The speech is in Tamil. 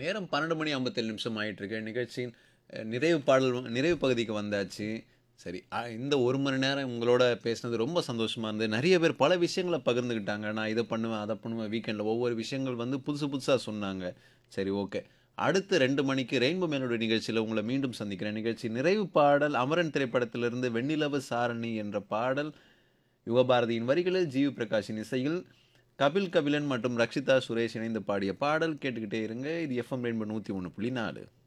நேரம் பன்னெண்டு மணி ஐம்பத்தேழு நிமிஷம் ஆயிட்டு இருக்கு நிகழ்ச்சியின் அஹ், நிறைவு பாடல் வ- நிறைவு பகுதிக்கு வந்தாச்சு சரி அ- இந்த ஒரு மணி நேரம் உங்களோட பேசினது ரொம்ப சந்தோஷமா இருந்தது நிறைய பேர் பல விஷயங்களை பகிர்ந்துக்கிட்டாங்க நான் இதை பண்ணுவேன் அதை பண்ணுவேன் வீக்கெண்டில் ஒவ்வொரு விஷயங்கள் வந்து புதுசு புதுசாக சொன்னாங்க சரி ஓகே அடுத்து ரெண்டு மணிக்கு ரெயின்போ மேலோட நிகழ்ச்சியில் உங்களை மீண்டும் சந்திக்கிறேன் நிகழ்ச்சி நிறைவு பாடல் அமரன் திரைப்படத்திலிருந்து வெண்ணிலவு சாரணி என்ற பாடல் யுகபாரதியின் வரிகளில் ஜிவி பிரகாஷின் இசையில் கபில் கபிலன் மற்றும் ரக்ஷிதா சுரேஷ் இணைந்து பாடிய பாடல் கேட்டுக்கிட்டே இருங்க இது எஃப்எம் ரெயின்போ நூற்றி ஒன்று புள்ளி நாலு